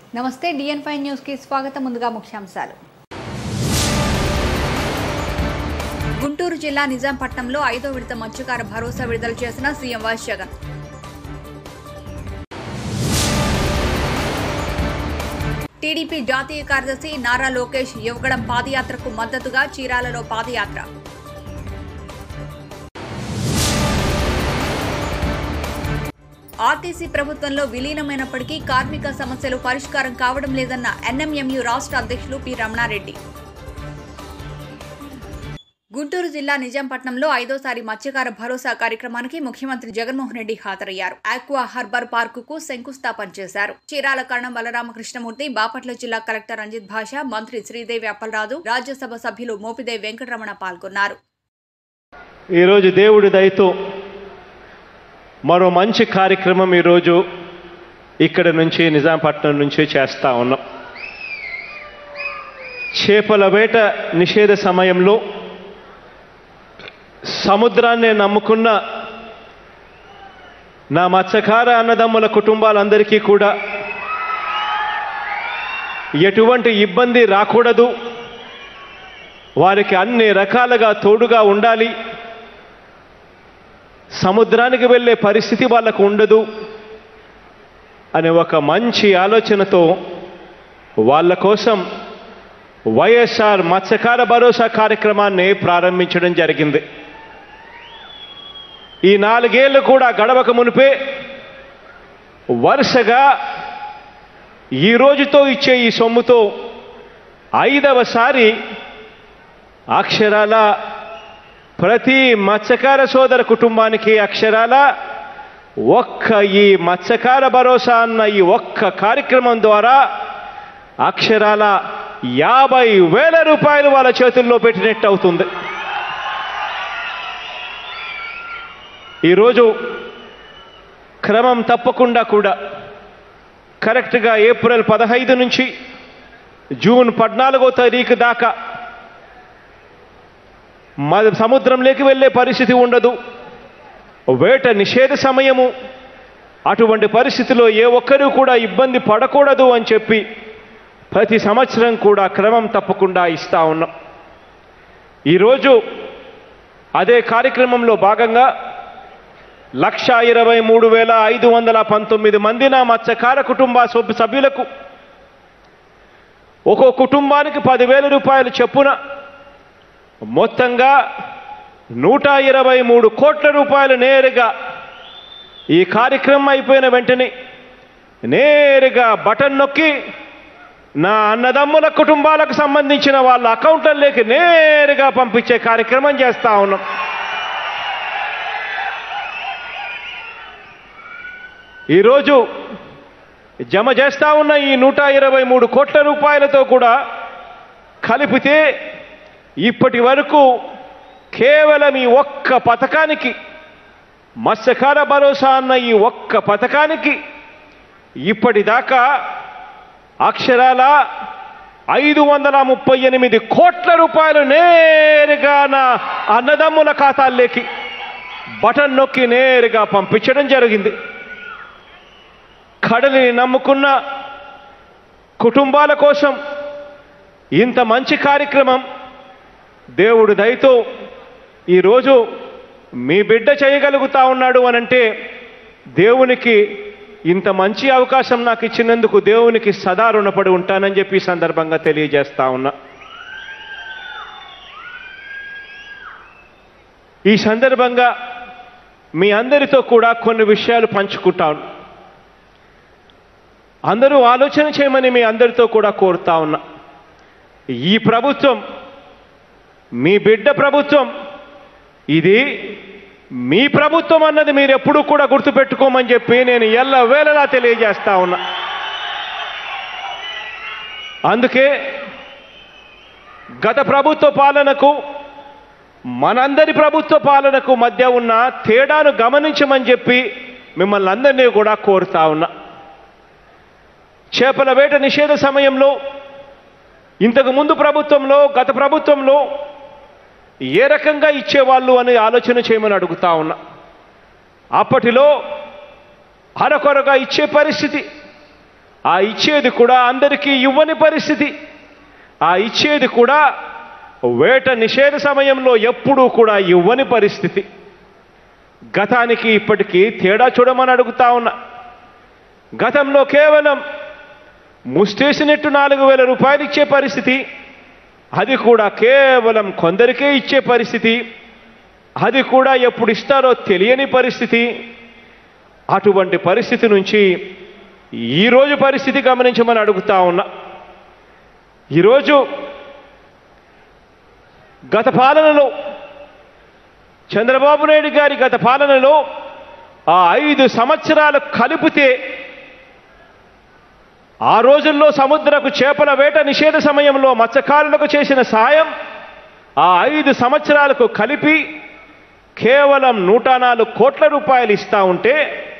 నమస్తే డిఎన్ five news కి స్వాగతం ముందుగా ముఖ్యాంశాలు గుంటూరు జిల్లా నిజాంపట్నంలో ఐదో విడత మత్స్యకార భరోసా విడుదల చేసిన సీఎం వైఎస్ జగన్ టీడీపీ జాతీయ కార్యదర్శి నారా లోకేష్ యువగడం పాదయాత్రకు మద్దతుగా చీరాలలో పాదయాత్ర ఆర్టీసీ ప్రభుత్వంలో విలీనమైనప్పటికీ కార్మిక సమస్యలు పరిష్కారం కావడం లేదన్న ఎన్ఎంఎంయు రాష్ట్ర అధ్యక్షులు పి రమణారెడ్డి గుంటూరు జిల్లా నిజాంపట్నంలో ఐదోసారి మత్స్యకార భరోసా కార్యక్రమానికి ముఖ్యమంత్రి జగన్మోహన్ రెడ్డి హాజరయ్యారు ఆక్వా హార్బర్ పార్కుకు శంకుస్థాపన చేశారు చీరాల కరణం బలరామకృష్ణమూర్తి బాపట్ల జిల్లా కలెక్టర్ రంజిత్ భాష మంత్రి శ్రీదేవి అప్పలరాజు రాజ్యసభ సభ్యులు మోపిదేవి వెంకటరమణ పాల్గొన్నారు ఈరోజు దేవుడి దయతో మరో మంచి కార్యక్రమం ఈరోజు ఇక్కడ నుంచి నిజాంపట్నం నుంచి చేస్తా ఉన్నాం చేపల వేట నిషేధ సమయంలో సముద్రాన్ని నమ్ముకున్న నా మత్స్యకార అన్నదమ్ముల కుటుంబాలందరికీ కూడా ఎటువంటి ఇబ్బంది రాకూడదు వారికి అన్ని రకాలుగా తోడుగా ఉండాలి సముద్రానికి వెళ్ళే పరిస్థితి వాళ్ళకు ఉండదు అనే ఒక మంచి ఆలోచనతో వాళ్ళ కోసం వైఎస్ఆర్ మత్స్యకార భరోసా కార్యక్రమాన్ని ప్రారంభించడం జరిగింది ఈ నాలుగేళ్లు కూడా గడవక మునిపే వరుసగా ఈ రోజుతో ఇచ్చే ఈ సొమ్ముతో ఐదవసారి అక్షరాల ప్రతి మత్స్యకార సోదర కుటుంబానికి అక్షరాల ఒక్క ఈ మత్స్యకార భరోసా అన్న ఈ ఒక్క కార్యక్రమం ద్వారా అక్షరాల యాభై వేల రూపాయలు వాళ్ళ చేతుల్లో పెట్టినట్టు అవుతుంది ఈరోజు క్రమం తప్పకుండా కూడా కరెక్ట్గా ఏప్రిల్ పదహైదు నుంచి జూన్ పద్నాలుగో తారీఖు దాకా మ సముద్రంలోకి వెళ్ళే పరిస్థితి ఉండదు వేట నిషేధ సమయము అటువంటి పరిస్థితిలో ఏ ఒక్కరూ కూడా ఇబ్బంది పడకూడదు అని చెప్పి ప్రతి సంవత్సరం కూడా క్రమం తప్పకుండా ఇస్తా ఉన్నాం ఈరోజు అదే కార్యక్రమంలో భాగంగా లక్ష ఇరవై మూడు వేల ఐదు వందల పంతొమ్మిది మంది నా మత్స్యకార కుటుంబ సభ్యు- సభ్యులకు ఒక్కో కుటుంబానికి పదివేల రూపాయలు చెప్పున మొత్తంగా నూట ఇరవై మూడు కోట్ల రూపాయలు నేరుగా ఈ కార్యక్రమం అయిపోయిన వెంటనే నేరుగా బటన్ నొక్కి నా అన్నదమ్ముల కుటుంబాలకు సంబంధించిన వాళ్ళ అకౌంట్లలోకి నేరుగా పంపించే కార్యక్రమం చేస్తా ఉన్నాం ఈరోజు జమ చేస్తా ఉన్న ఈ నూట ఇరవై మూడు కోట్ల రూపాయలతో కూడా కలిపితే ఇప్పటి వరకు కేవలం ఈ ఒక్క పథకానికి మత్స్యకార భరోసా అన్న ఈ ఒక్క పథకానికి ఇప్పటిదాకా అక్షరాల ఐదు వందల ముప్పై ఎనిమిది కోట్ల రూపాయలు నేరుగా నా అన్నదమ్ముల ఖాతాల్లోకి బటన్ నొక్కి నేరుగా పంపించడం జరిగింది కడలిని నమ్ముకున్న కుటుంబాల కోసం ఇంత మంచి కార్యక్రమం దేవుడు దయతో ఈరోజు మీ బిడ్డ చేయగలుగుతా ఉన్నాడు అనంటే దేవునికి ఇంత మంచి అవకాశం నాకు ఇచ్చినందుకు దేవునికి సదా రుణపడి ఉంటానని చెప్పి ఈ సందర్భంగా తెలియజేస్తా ఉన్నా ఈ సందర్భంగా మీ అందరితో కూడా కొన్ని విషయాలు పంచుకుంటాను అందరూ ఆలోచన చేయమని మీ అందరితో కూడా కోరుతా ఉన్నా ఈ ప్రభుత్వం మీ బిడ్డ ప్రభుత్వం ఇది మీ ప్రభుత్వం అన్నది మీరు ఎప్పుడూ కూడా గుర్తుపెట్టుకోమని చెప్పి నేను ఎల్ల వేళలా తెలియజేస్తా ఉన్నా అందుకే గత ప్రభుత్వ పాలనకు మనందరి ప్రభుత్వ పాలనకు మధ్య ఉన్న తేడాను గమనించమని చెప్పి మిమ్మల్ని అందరినీ కూడా కోరుతా ఉన్నా చేపల వేట నిషేధ సమయంలో ఇంతకు ముందు ప్రభుత్వంలో గత ప్రభుత్వంలో ఏ రకంగా ఇచ్చేవాళ్ళు అని ఆలోచన చేయమని అడుగుతా ఉన్నా అప్పటిలో అరకొరగా ఇచ్చే పరిస్థితి ఆ ఇచ్చేది కూడా అందరికీ ఇవ్వని పరిస్థితి ఆ ఇచ్చేది కూడా వేట నిషేధ సమయంలో ఎప్పుడూ కూడా ఇవ్వని పరిస్థితి గతానికి ఇప్పటికీ తేడా చూడమని అడుగుతా ఉన్నా గతంలో కేవలం ముష్టేసినట్టు నాలుగు వేల రూపాయలు ఇచ్చే పరిస్థితి అది కూడా కేవలం కొందరికే ఇచ్చే పరిస్థితి అది కూడా ఎప్పుడు ఇస్తారో తెలియని పరిస్థితి అటువంటి పరిస్థితి నుంచి ఈరోజు పరిస్థితి గమనించమని అడుగుతా ఉన్నా ఈరోజు గత పాలనలో చంద్రబాబు నాయుడు గారి గత పాలనలో ఆ ఐదు సంవత్సరాలు కలిపితే ఆ రోజుల్లో సముద్రపు చేపల వేట నిషేధ సమయంలో మత్స్యకారులకు చేసిన సాయం ఆ ఐదు సంవత్సరాలకు కలిపి కేవలం నూట నాలుగు కోట్ల రూపాయలు ఇస్తా ఉంటే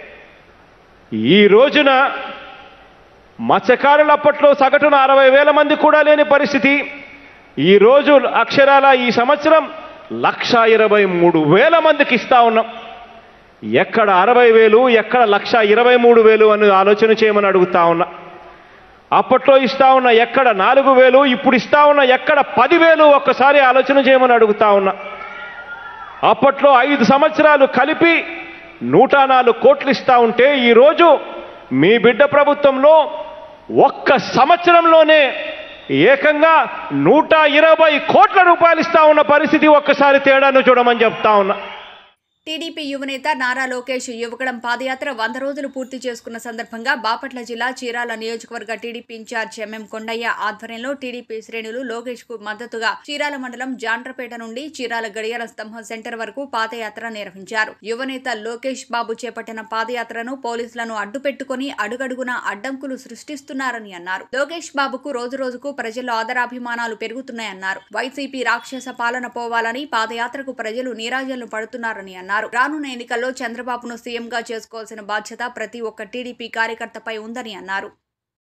ఈ రోజున మత్స్యకారులు అప్పట్లో సగటున అరవై వేల మంది కూడా లేని పరిస్థితి ఈ రోజు అక్షరాల ఈ సంవత్సరం లక్ష ఇరవై మూడు వేల మందికి ఇస్తా ఉన్నాం ఎక్కడ అరవై వేలు ఎక్కడ లక్ష ఇరవై మూడు వేలు అని ఆలోచన చేయమని అడుగుతా ఉన్నా అప్పట్లో ఇస్తా ఉన్న ఎక్కడ నాలుగు వేలు ఇప్పుడు ఇస్తా ఉన్న ఎక్కడ పదివేలు ఒక్కసారి ఆలోచన చేయమని అడుగుతా ఉన్నా అప్పట్లో ఐదు సంవత్సరాలు కలిపి నూట నాలుగు కోట్లు ఇస్తా ఉంటే ఈరోజు మీ బిడ్డ ప్రభుత్వంలో ఒక్క సంవత్సరంలోనే ఏకంగా నూట ఇరవై కోట్ల రూపాయలు ఇస్తా ఉన్న పరిస్థితి ఒక్కసారి తేడాను చూడమని చెప్తా ఉన్నా టీడీపీ యువనేత నారా లోకేష్ యువగడం పాదయాత్ర వంద రోజులు పూర్తి చేసుకున్న సందర్భంగా బాపట్ల జిల్లా చీరాల నియోజకవర్గ టీడీపీ ఇన్ఛార్జ్ ఎంఎం కొండయ్య ఆధ్వర్యంలో టీడీపీ శ్రేణులు లోకేష్ కు మద్దతుగా చీరాల మండలం జాండ్రపేట నుండి చీరాల గడియార స్తంభం సెంటర్ వరకు పాదయాత్ర నిర్వహించారు యువనేత లోకేష్ బాబు చేపట్టిన పాదయాత్రను పోలీసులను అడ్డుపెట్టుకుని అడుగడుగునా అడ్డంకులు సృష్టిస్తున్నారని అన్నారు లోకేష్ బాబుకు రోజు రోజుకు ప్రజల్లో ఆదరాభిమానాలు పెరుగుతున్నాయన్నారు వైసీపీ రాక్షస పాలన పోవాలని పాదయాత్రకు ప్రజలు నీరాజనలు పడుతున్నారని అన్నారు రానున్న ఎన్నికల్లో చంద్రబాబును సీఎంగా చేసుకోవాల్సిన బాధ్యత ప్రతి ఒక్క టీడీపీ కార్యకర్తపై ఉందని అన్నారు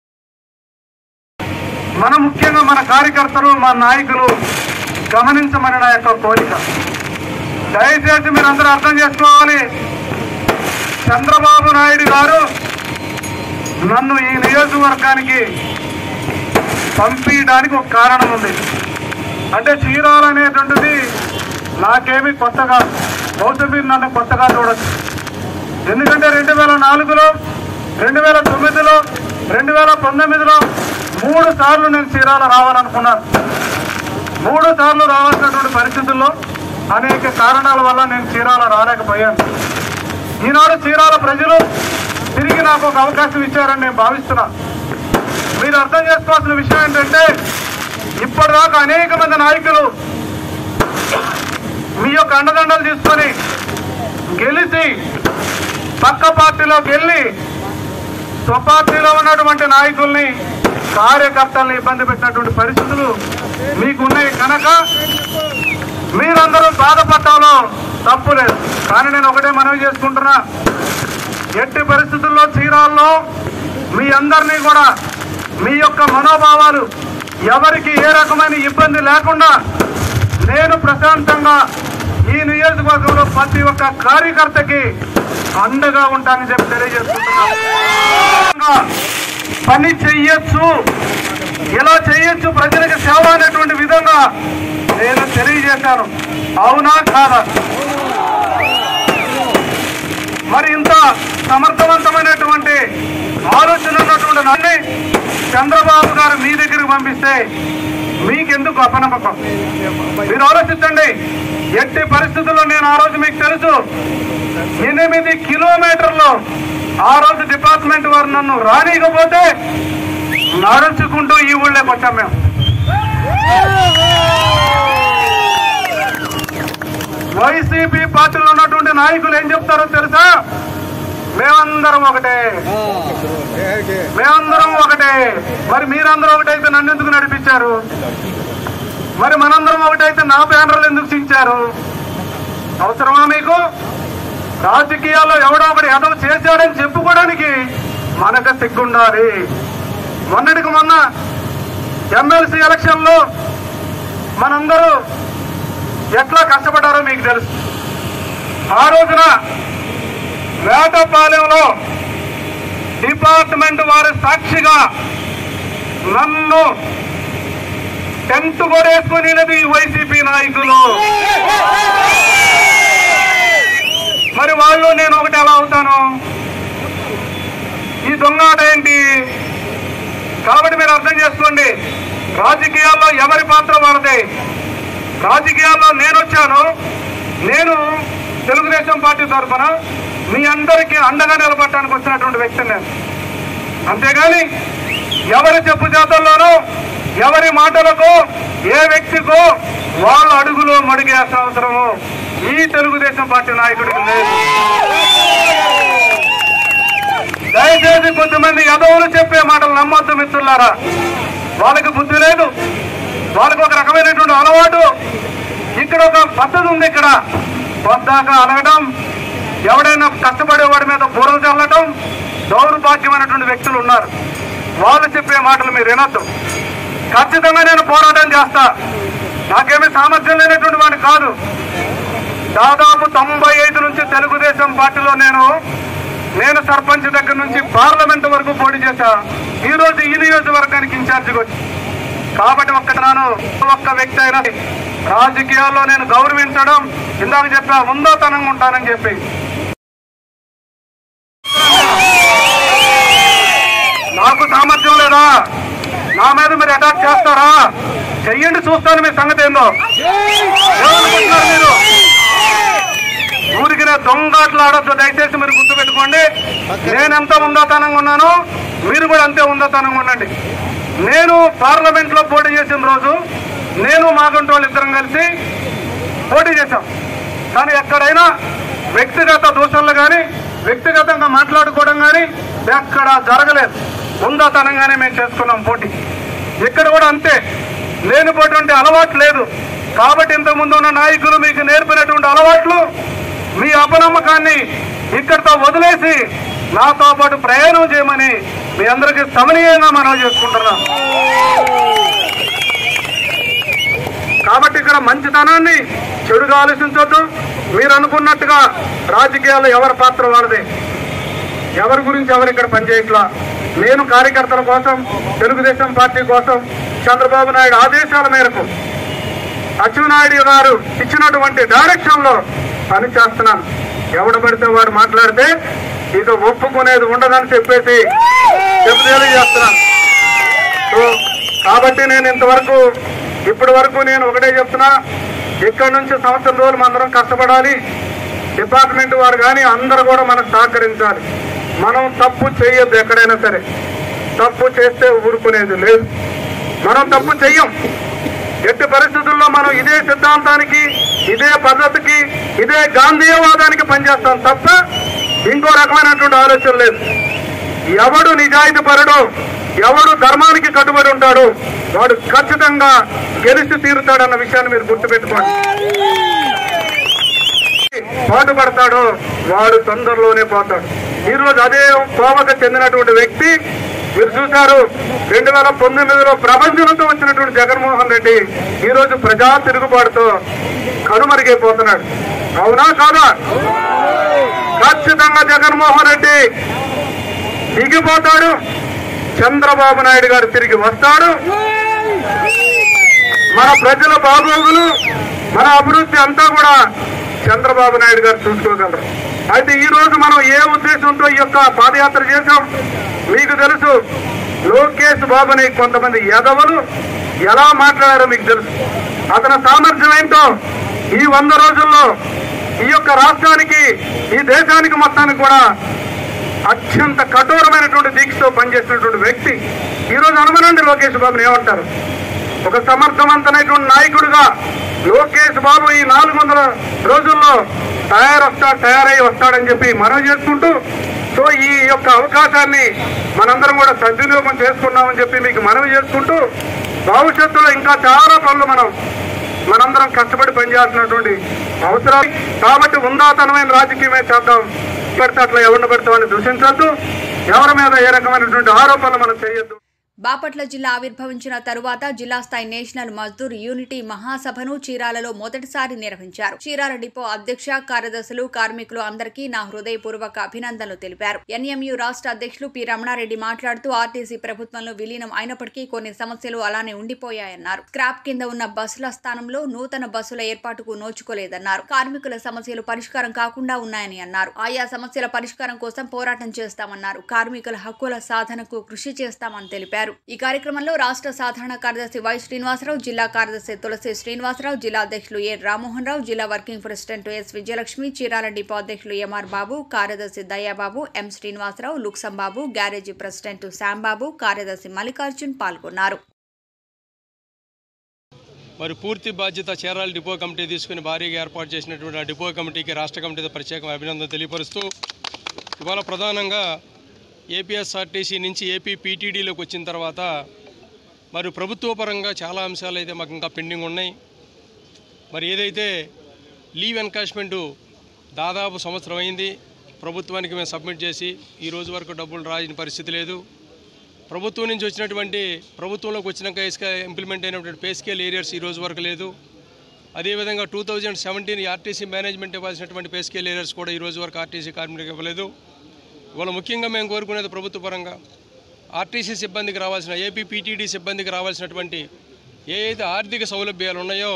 మన ముఖ్యంగా మన కార్యకర్తలు మన నాయకులు గమనించమని నా యొక్క కోరిక దయచేసి మీరు అందరూ అర్థం చేసుకోవాలి చంద్రబాబు నాయుడు గారు నన్ను ఈ నియోజకవర్గానికి పంపించడానికి ఒక కారణం ఉంది అంటే చీరాలు అనేటువంటిది నాకేమీ కొత్తగా బహుశా మీరు నన్ను కొత్తగా చూడొచ్చు ఎందుకంటే రెండు వేల నాలుగులో రెండు వేల తొమ్మిదిలో రెండు వేల పంతొమ్మిదిలో మూడు సార్లు నేను చీరాల రావాలనుకున్నాను మూడు సార్లు రావాల్సినటువంటి పరిస్థితుల్లో అనేక కారణాల వల్ల నేను చీరాల రాలేకపోయాను ఈనాడు చీరాల ప్రజలు తిరిగి నాకు ఒక అవకాశం ఇచ్చారని నేను భావిస్తున్నా మీరు అర్థం చేసుకోవాల్సిన విషయం ఏంటంటే ఇప్పటిదాకా అనేక మంది నాయకులు మీ యొక్క అండదండలు తీసుకొని గెలిచి పక్క పార్టీలోకి వెళ్ళి స్వపార్టీలో ఉన్నటువంటి నాయకుల్ని కార్యకర్తల్ని ఇబ్బంది పెట్టినటువంటి పరిస్థితులు మీకున్నాయి కనుక మీరందరూ బాధపడటంలో తప్పు లేదు కానీ నేను ఒకటే మనవి చేసుకుంటున్నా ఎట్టి పరిస్థితుల్లో చీరాల్లో మీ అందరినీ కూడా మీ యొక్క మనోభావాలు ఎవరికి ఏ రకమైన ఇబ్బంది లేకుండా నేను ప్రశాంతంగా ఈ నియోజకవర్గంలో ప్రతి ఒక్క కార్యకర్తకి అండగా ఉంటానని చెప్పి తెలియజేసుకుంటున్నా పని చెయ్యొచ్చు ఇలా చెయ్యొచ్చు ప్రజలకు సేవ అనేటువంటి విధంగా నేను తెలియజేశాను అవునా కాదా మరి ఇంత సమర్థవంతమైనటువంటి ఆలోచన ఉన్నటువంటి నన్ను చంద్రబాబు గారు మీ దగ్గరికి పంపిస్తే మీకెందుకు అపనమ్మకం మీరు ఆలోచించండి ఎట్టి పరిస్థితుల్లో నేను ఆ రోజు మీకు తెలుసు ఎనిమిది కిలోమీటర్లు ఆ రోజు డిపార్ట్మెంట్ వారు నన్ను రానియకపోతే నడుచుకుంటూ ఈ ఊళ్ళోకి వచ్చాం మేము వైసీపీ పార్టీలో ఉన్నటువంటి నాయకులు ఏం చెప్తారో తెలుసా మేమందరం ఒకటే మేమందరం ఒకటే మరి మీరందరూ ఒకటైతే నన్ను ఎందుకు నడిపించారు మరి మనందరం ఒకటైతే నా బ్యానర్లు ఎందుకు చించారు అవసరమా మీకు రాజకీయాల్లో ఎవడో ఒకటి ఎదవ చేశాడని చెప్పుకోవడానికి మనకు సిగ్గుండాలి మొన్నటికి మొన్న ఎమ్మెల్సీ ఎలక్షన్లో మనందరూ ఎట్లా కష్టపడ్డారో మీకు తెలుసు ఆ రోజున వేటపాలెంలో డిపార్ట్మెంట్ వారి సాక్షిగా నన్ను టెంట్ కూడా వేసుకునేది ఈ వైసీపీ నాయకులు మరి వాళ్ళు నేను ఒకటి ఎలా అవుతాను ఈ దొంగాట ఏంటి కాబట్టి మీరు అర్థం చేసుకోండి రాజకీయాల్లో ఎవరి పాత్ర వాడదే రాజకీయాల్లో నేను వచ్చాను నేను తెలుగుదేశం పార్టీ తరఫున మీ అందరికీ అండగా నిలబడటానికి వచ్చినటువంటి వ్యక్తిని నేను అంతేగాని ఎవరి చెప్పు చేతల్లోనూ ఎవరి మాటలకు ఏ వ్యక్తికో వాళ్ళ అడుగులో మడిగేసిన అవసరము ఈ తెలుగుదేశం పార్టీ నాయకుడికి లేదు దయచేసి కొంతమంది యదవులు చెప్పే మాటలు నమ్మొద్దు మిత్రులారా వాళ్ళకి బుద్ధి లేదు వాళ్ళకి ఒక రకమైనటువంటి అలవాటు ఇక్కడ ఒక పద్ధతి ఉంది ఇక్కడ పొద్దాక అలగడం ఎవడైనా కష్టపడే వాడి మీద బుర్ర చల్లటం దౌర్భాగ్యమైనటువంటి వ్యక్తులు ఉన్నారు వాళ్ళు చెప్పే మాటలు మీరు వినొద్దు ఖచ్చితంగా నేను పోరాటం చేస్తా నాకేమీ సామర్థ్యం లేనటువంటి వాడిని కాదు దాదాపు తొంభై ఐదు నుంచి తెలుగుదేశం పార్టీలో నేను నేను సర్పంచ్ దగ్గర నుంచి పార్లమెంట్ వరకు పోటీ చేశా ఈ రోజు ఈ నియోజకవర్గానికి ఇన్ఛార్జిగా వచ్చి కాబట్టి ఒక్కటి నాను ఒక్క వ్యక్తి అయినా రాజకీయాల్లో నేను గౌరవించడం ఇందాక చెప్పా ఉందోతనంగా ఉంటానని చెప్పి నాకు సామర్థ్యం లేదా నా మీద మీరు అటాక్ చేస్తారా చెయ్యండి చూస్తాను మీ సంగతి ఏందో ఏమనుకుంటున్నారు మీరు ఊరికి నేను దొంగాట్లు ఆడొద్దు దయచేసి మీరు గుర్తుపెట్టుకోండి నేను ఎంత ఉందాతనంగా ఉన్నానో మీరు కూడా అంతే ఉందాతనంగా ఉండండి నేను పార్లమెంట్ లో పోటీ చేసిన రోజు నేను మాగంటి వాళ్ళు ఇద్దరం కలిసి పోటీ చేశాం కానీ ఎక్కడైనా వ్యక్తిగత దూషణలు కానీ వ్యక్తిగతంగా మాట్లాడుకోవడం కానీ ఎక్కడ జరగలేదు ఉందాతనంగానే మేము చేసుకున్నాం పోటీ ఇక్కడ కూడా అంతే లేనిపోటువంటి అలవాటు లేదు కాబట్టి ఇంతకుముందు ఉన్న నాయకులు మీకు నేర్పినటువంటి అలవాట్లు మీ అపనమ్మకాన్ని ఇక్కడితో వదిలేసి నాతో పాటు ప్రయాణం చేయమని మీ అందరికీ సమనీయంగా మనవి చేసుకుంటున్నాం కాబట్టి ఇక్కడ మంచితనాన్ని చెడుగా ఆలోచించొద్దు మీరు అనుకున్నట్టుగా రాజకీయాల్లో ఎవరి పాత్ర వాడదే ఎవరి గురించి ఎవరు ఇక్కడ పనిచేయట్లా నేను కార్యకర్తల కోసం తెలుగుదేశం పార్టీ కోసం చంద్రబాబు నాయుడు ఆదేశాల మేరకు అచ్చెన్నాయుడు గారు ఇచ్చినటువంటి డైరెక్షన్ లో పని చేస్తున్నాను ఎవడు పడితే వాడు మాట్లాడితే ఇక ఒప్పుకునేది ఉండదని చెప్పేసి చెప్పు తెలియజేస్తున్నాను సో కాబట్టి నేను ఇంతవరకు ఇప్పటి వరకు నేను ఒకటే చెప్తున్నా ఇక్కడ నుంచి సంవత్సరం రోజులు అందరం కష్టపడాలి డిపార్ట్మెంట్ వారు కానీ అందరూ కూడా మనకు సహకరించాలి మనం తప్పు చేయొద్దు ఎక్కడైనా సరే తప్పు చేస్తే ఊరుకునేది లేదు మనం తప్పు చెయ్యం ఎట్టి పరిస్థితుల్లో మనం ఇదే సిద్ధాంతానికి ఇదే పద్ధతికి ఇదే గాంధీయవాదానికి పనిచేస్తాం తప్ప ఇంకో రకమైనటువంటి ఆలోచన లేదు ఎవడు నిజాయితీ పరుడు ఎవడు ధర్మానికి కట్టుబడి ఉంటాడు వాడు ఖచ్చితంగా గెలిచి తీరుతాడన్న విషయాన్ని మీరు గుర్తుపెట్టుకోండి పాటుపడతాడో వాడు తొందరలోనే పోతాడు ఈ రోజు అదే కోవకు చెందినటువంటి వ్యక్తి మీరు చూశారు రెండు వేల తొమ్మిదిలో ప్రపంచంతో వచ్చినటువంటి జగన్మోహన్ రెడ్డి ఈ రోజు ప్రజా తిరుగుబాటుతో కనుమరుగైపోతున్నాడు అవునా కాదా ఖచ్చితంగా జగన్మోహన్ రెడ్డి దిగిపోతాడు చంద్రబాబు నాయుడు గారు తిరిగి వస్తాడు మన ప్రజల బాగోగులు మన అభివృద్ధి అంతా కూడా చంద్రబాబు నాయుడు గారు చూసుకోగలరు అయితే ఈ రోజు మనం ఏ ఉద్దేశంతో ఈ యొక్క పాదయాత్ర చేశాం మీకు తెలుసు లోకేష్ బాబుని కొంతమంది యదవులు ఎలా మాట్లాడారో మీకు తెలుసు అతని సామర్థ్యం ఏంటో ఈ వంద రోజుల్లో ఈ యొక్క రాష్ట్రానికి ఈ దేశానికి మొత్తానికి కూడా అత్యంత కఠోరమైనటువంటి దీక్షతో పనిచేసినటువంటి వ్యక్తి ఈ రోజు అనుమనండి లోకేష్ బాబుని ఏమంటారు ఒక సమర్థవంతమైనటువంటి నాయకుడిగా లోకేష్ బాబు ఈ నాలుగు వందల రోజుల్లో తయారొస్తా తయారై వస్తాడని చెప్పి మనవి చేసుకుంటూ సో ఈ యొక్క అవకాశాన్ని మనందరం కూడా సద్వినియోగం చేసుకున్నామని చెప్పి మీకు మనవి చేసుకుంటూ భవిష్యత్తులో ఇంకా చాలా పనులు మనం మనందరం కష్టపడి పనిచేయాల్సినటువంటి అవసరం కాబట్టి ఉందాతనమైన రాజకీయమే చేద్దాం పెడితే అట్లా ఎవరిని పెడతామని దూషించొద్దు ఎవరి మీద ఏ రకమైనటువంటి ఆరోపణలు మనం చేయొద్దు బాపట్ల జిల్లా ఆవిర్భవించిన తరువాత జిల్లా స్థాయి నేషనల్ మజ్దూర్ యూనిటీ మహాసభను చీరాలలో మొదటిసారి నిర్వహించారు చీరాల డిపో అధ్యక్ష కార్యదర్శులు కార్మికులు అందరికీ నా హృదయపూర్వక అభినందనలు తెలిపారు ఎన్ఎంయు రాష్ట్ర అధ్యక్షులు పి రమణారెడ్డి మాట్లాడుతూ ఆర్టీసీ ప్రభుత్వంలో విలీనం అయినప్పటికీ కొన్ని సమస్యలు అలానే ఉండిపోయాయన్నారు స్క్రాప్ కింద ఉన్న బస్సుల స్థానంలో నూతన బస్సుల ఏర్పాటుకు నోచుకోలేదన్నారు కార్మికుల సమస్యలు పరిష్కారం కాకుండా ఉన్నాయని అన్నారు ఆయా సమస్యల పరిష్కారం కోసం పోరాటం చేస్తామన్నారు కార్మికుల హక్కుల సాధనకు కృషి చేస్తామని తెలిపారు ఈ కార్యక్రమంలో రాష్ట్ర సాధారణ కార్యదర్శి వై శ్రీనివాసరావు జిల్లా కార్యదర్శి తులసి శ్రీనివాసరావు జిల్లా అధ్యక్షులు ఏ రామ్మోహన్ రావు జిల్లా working president S Vijayalakshmi Chirala depot అధ్యక్షులు ఎంఆర్ బాబు కార్యదర్శి దయాబాబు ఎం శ్రీనివాసరావు లుక్సంబాబు గ్యారేజీ ప్రెసిడెంట్ శ్యాంబాబు కార్యదర్శి మల్లికార్జున్ పాల్గొన్నారు మరి పూర్తి బాధ్యత చీరాల డిపో కమిటీ తీసుకుని భారీగా ఏర్పాటు చేసినటువంటి ఆ డిపో కమిటీకి రాష్ట్ర కమిటీ ప్రత్యేక అభినందన తెలియపరుస్తూ ఇవాళ ప్రధానంగా ఏపీఎస్ఆర్టీసీ నుంచి ఏపీ పీటీడీలోకి వచ్చిన తర్వాత మరి ప్రభుత్వ పరంగా చాలా అంశాలు అయితే మాకు ఇంకా పెండింగ్ ఉన్నాయి మరి ఏదైతే లీవ్ ఎన్కాష్మెంట్ దాదాపు సంవత్సరం అయింది ప్రభుత్వానికి మేము సబ్మిట్ చేసి ఈ రోజు వరకు డబ్బులు రాని పరిస్థితి లేదు ప్రభుత్వం నుంచి వచ్చినటువంటి ప్రభుత్వంలోకి వచ్చినాక ఇసుక ఇంప్లిమెంట్ అయినటువంటి పే స్కేల్ ఏరియర్స్ ఈ రోజు వరకు లేదు అదేవిధంగా two thousand seventeen RTC management ఇవ్వాల్సినటువంటి పే స్కేల్ ఏరియర్స్ కూడా ఈ రోజు వరకు ఆర్టీసీ కార్మికులకు ఇవ్వలేదు ఇవాళ ముఖ్యంగా మేము కోరుకునేది ప్రభుత్వ పరంగా ఆర్టీసీ సిబ్బందికి రావాల్సిన ఏపీ పీటీడీ సిబ్బందికి రావాల్సినటువంటి ఏ అయితే ఆర్థిక సౌలభ్యాలు ఉన్నాయో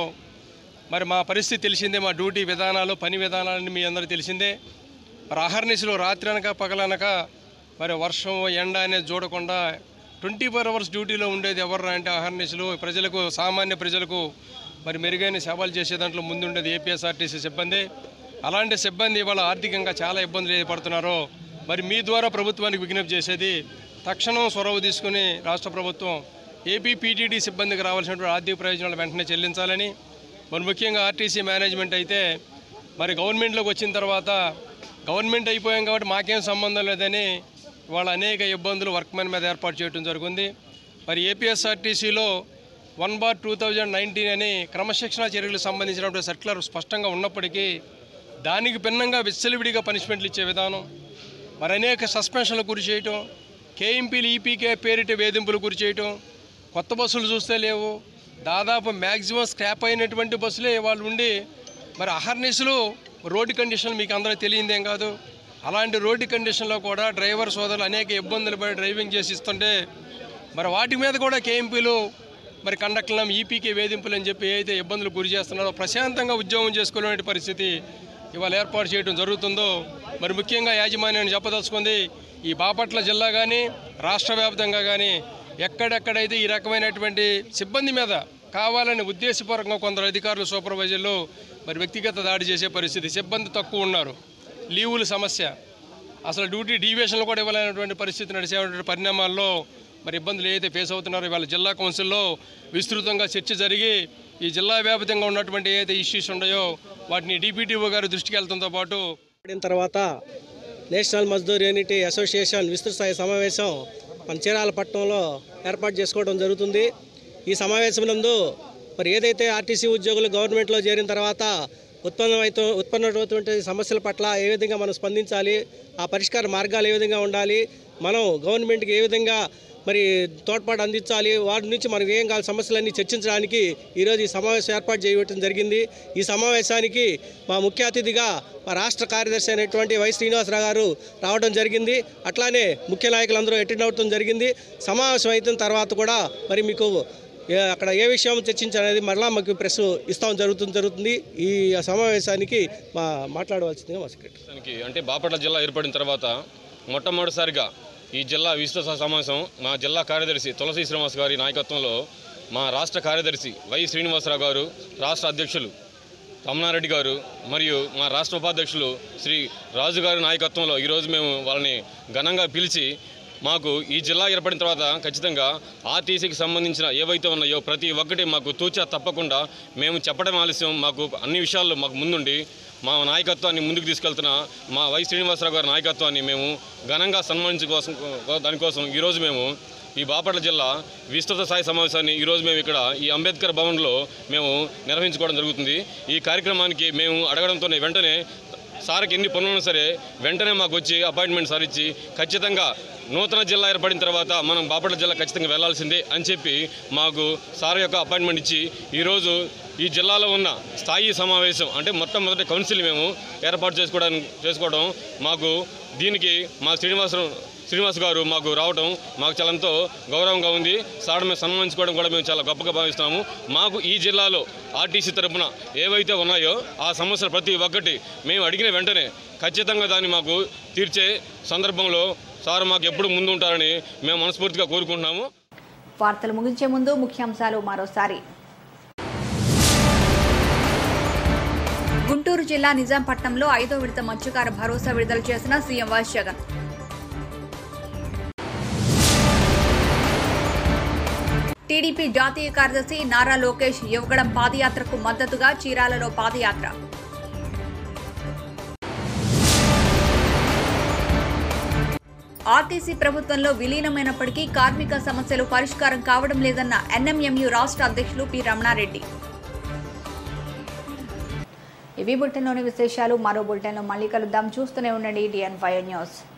మరి మా పరిస్థితి తెలిసిందే మా డ్యూటీ విధానాలు పని విధానాలని మీ అందరికీ తెలిసిందే మరి అహర్నిశలో రాత్రి అనక పగలనక మరి వర్షం ఎండ అనేది చూడకుండా ట్వంటీ ఫోర్ అవర్స్ డ్యూటీలో ఉండేది ఎవరు అంటే అహర్నిశలు ప్రజలకు సామాన్య ప్రజలకు మరి మెరుగైన సేవలు చేసే దాంట్లో ముందుండేది ఏపీఎస్ఆర్టీసీ సిబ్బంది అలాంటి సిబ్బంది ఇవాళ ఆర్థికంగా చాలా ఇబ్బందులు పడుతున్నారో మరి మీ ద్వారా ప్రభుత్వానికి విజ్ఞప్తి చేసేది తక్షణం చొరవ తీసుకుని రాష్ట్ర ప్రభుత్వం ఏపీ పీటీడీ సిబ్బందికి రావాల్సినటువంటి ఆర్థిక ప్రయోజనాలు వెంటనే చెల్లించాలని మరి ముఖ్యంగా ఆర్టీసీ మేనేజ్మెంట్ అయితే మరి గవర్నమెంట్లోకి వచ్చిన తర్వాత గవర్నమెంట్ అయిపోయాం కాబట్టి మాకేం సంబంధం లేదని వాళ్ళ అనేక ఇబ్బందులు వర్క్మెన్ మీద ఏర్పాటు చేయడం జరిగింది మరి ఏపీఎస్ఆర్టీసీలో one bar two thousand nineteen అని క్రమశిక్షణ చర్యలకు సంబంధించినటువంటి సర్క్యులర్ స్పష్టంగా ఉన్నప్పటికీ దానికి భిన్నంగా విచ్చలవిడిగా పనిష్మెంట్లు ఇచ్చే విధానం మరి అనేక సస్పెన్షన్లు గురి చేయటం కేఎంపీలు ఈపీకే పేరిట వేధింపులు గురి చేయటం కొత్త బస్సులు చూస్తే లేవు దాదాపు మ్యాక్సిమం స్క్రాప్ అయినటువంటి బస్సులే వాళ్ళు ఉండి మరి అహర్నిశలు రోడ్డు కండిషన్ మీకు అందరికీ తెలియదేం కాదు అలాంటి రోడ్డు కండిషన్లో కూడా డ్రైవర్ సోదరులు అనేక ఇబ్బందులు పడి డ్రైవింగ్ చేసి ఇస్తుంటే మరి వాటి మీద కూడా కేఎంపీలు మరి కండక్టర్లం ఈపీకే వేధింపులు అని చెప్పి ఏదైతే ఇబ్బందులు గురి చేస్తున్నారో ప్రశాంతంగా ఉద్యోగం చేసుకోలేని పరిస్థితి ఇవాళ ఏర్పాటు చేయడం జరుగుతుందో మరి ముఖ్యంగా యాజమాన్యాన్ని చెప్పదలుచుకుంది ఈ బాపట్ల జిల్లా కానీ రాష్ట్ర వ్యాప్తంగా కానీ ఎక్కడెక్కడైతే ఈ రకమైనటువంటి సిబ్బంది మీద కావాలని ఉద్దేశపూర్వకంగా కొందరు అధికారులు సూపర్వైజర్లు మరి వ్యక్తిగత దాడి చేసే పరిస్థితి సిబ్బంది తక్కువ ఉన్నారు లీవుల సమస్య అసలు డ్యూటీ డీవియేషన్లు కూడా ఇవ్వలేనటువంటి పరిస్థితి నడిచేటువంటి పరిణామాల్లో మరి ఇబ్బందులు ఏదైతే ఫేస్ అవుతున్నారో ఇవాళ జిల్లా కౌన్సిల్లో విస్తృతంగా చర్చ జరిగి ఈ జిల్లా వ్యాప్తంగా ఉన్నటువంటి ఏదైతే ఇష్యూస్ ఉన్నాయో వాటిని డిపిటిఓ గారి దృష్టికి వెళ్తంతో పాటు పడిన తర్వాత నేషనల్ మజ్దూర్ యూనిటీ అసోసియేషన్ విస్తృత స్థాయి సమావేశం మన చీరాల పట్టణంలో ఏర్పాటు చేసుకోవడం జరుగుతుంది ఈ సమావేశం నందు మరి ఏదైతే ఆర్టీసీ ఉద్యోగులు గవర్నమెంట్లో చేరిన తర్వాత ఉత్పన్నమైతే ఉత్పన్నమవుతున్న సమస్యల పట్ల ఏ విధంగా మనం స్పందించాలి ఆ పరిష్కార మార్గాలు ఏ విధంగా ఉండాలి మనం గవర్నమెంట్కి ఏ విధంగా మరి తోడ్పాటు అందించాలి వాటి నుంచి మనకు ఏం కావాలి సమస్యలన్నీ చర్చించడానికి ఈరోజు ఈ సమావేశం ఏర్పాటు చేయడం జరిగింది ఈ సమావేశానికి మా ముఖ్య అతిథిగా మా రాష్ట్ర కార్యదర్శి అయినటువంటి వై శ్రీనివాసరావు గారు రావడం జరిగింది అట్లానే ముఖ్య నాయకులందరూ అటెండ్ అవడం జరిగింది సమావేశం అయిన తర్వాత కూడా మరి మీకు ఏ- అక్కడ ఏ విషయం చర్చించాలనేది మరలా మాకు ప్రెస్ ఇస్తాం జరుగుతుంది జరుగుతుంది ఈ సమావేశానికి మా మాట్లాడవలసిందిగా మా సెక్రటరీ దానికి అంటే బాపట్ల జిల్లా ఏర్పడిన తర్వాత మొట్టమొదటిసారిగా ఈ జిల్లా విస్తృత సమావేశం మా జిల్లా కార్యదర్శి తులసి శ్రీనివాస్ గారి నాయకత్వంలో మా రాష్ట్ర కార్యదర్శి వై శ్రీనివాసరావు గారు రాష్ట్ర అధ్యక్షులు రమణారెడ్డి గారు మరియు మా రాష్ట్ర ఉపాధ్యక్షులు శ్రీ రాజు గారి నాయకత్వంలో ఈరోజు మేము వాళ్ళని ఘనంగా పిలిచి మాకు ఈ జిల్లా ఏర్పడిన తర్వాత ఖచ్చితంగా ఆర్టీసీకి సంబంధించిన ఏవైతే ఉన్నాయో ప్రతి ఒక్కటి మాకు తూచా తప్పకుండా మేము చెప్పడం ఆలస్యం మాకు అన్ని విషయాల్లో మాకు ముందుండి మా నాయకత్వాన్ని ముందుకు తీసుకెళ్తున్న మా వై శ్రీనివాసరావు గారి నాయకత్వాన్ని మేము ఘనంగా సన్మానించ కోసం దానికోసం ఈరోజు మేము ఈ బాపట్ల జిల్లా విస్తృత స్థాయి సమావేశాన్ని ఈరోజు మేము ఇక్కడ ఈ అంబేద్కర్ భవన్లో మేము నిర్వహించుకోవడం జరుగుతుంది ఈ కార్యక్రమానికి మేము అడగడంతోనే వెంటనే సార్కి ఎన్ని పనులు ఉన్నా సరే వెంటనే మాకు వచ్చి అపాయింట్మెంట్ సార్ ఇచ్చి ఖచ్చితంగా నూతన జిల్లా ఏర్పడిన తర్వాత మనం బాపట్ల జిల్లా ఖచ్చితంగా వెళ్లాల్సిందే అని చెప్పి మాకు సార్ యొక్క అపాయింట్మెంట్ ఇచ్చి ఈరోజు ఈ జిల్లాలో ఉన్న స్థాయి సమావేశం అంటే మొట్టమొదటి కౌన్సిల్ మేము ఏర్పాటు చేసుకోవడానికి చేసుకోవడం మాకు దీనికి మా శ్రీనివాసరావు శ్రీనివాస్ గారు మాకు రావడం మాకు చాలా ఎంతో గౌరవంగా ఉంది సార్ మేము సన్మానించుకోవడం కూడా మేము చాలా గొప్పగా భావిస్తున్నాము మాకు ఈ జిల్లాలో ఆర్టీసీ తరపున ఏవైతే ఉన్నాయో ఆ సమస్యలు ప్రతి ఒక్కటి మేము అడిగిన వెంటనే ఖచ్చితంగా దాన్ని మాకు తీర్చే సందర్భంలో సార్ మాకు ఎప్పుడు ముందు ఉంటారని మేము మనస్ఫూర్తిగా కోరుకుంటున్నాము వార్తలు ముగించే ముందు ముఖ్యాంశాలు మరోసారి గుంటూరు జిల్లా నిజాంపట్నంలో ఐదో విడత మత్స్యకార భరోసా విడుదల చేసిన సీఎం వైఎస్ జగన్ టీడీపీ జాతీయ కార్యదర్శి నారా లోకేష్ యువగడం పాదయాత్రకు మద్దతుగా చీరాలలో పాదయాత్ర ఆర్టీసీ ప్రభుత్వంలో విలీనమైనప్పటికీ కార్మిక సమస్యలు పరిష్కారం కావడం లేదన్న ఎన్ఎంఎంయు రాష్ట్ర అధ్యక్షులు పి రమణారెడ్డి ఇవి బులెటిన్లోని విశేషాలు మరో బులెటిన్లో మళ్ళీ కలుద్దాం చూస్తూనే ఉండండి డిఎన్ ఫైవ్ న్యూస్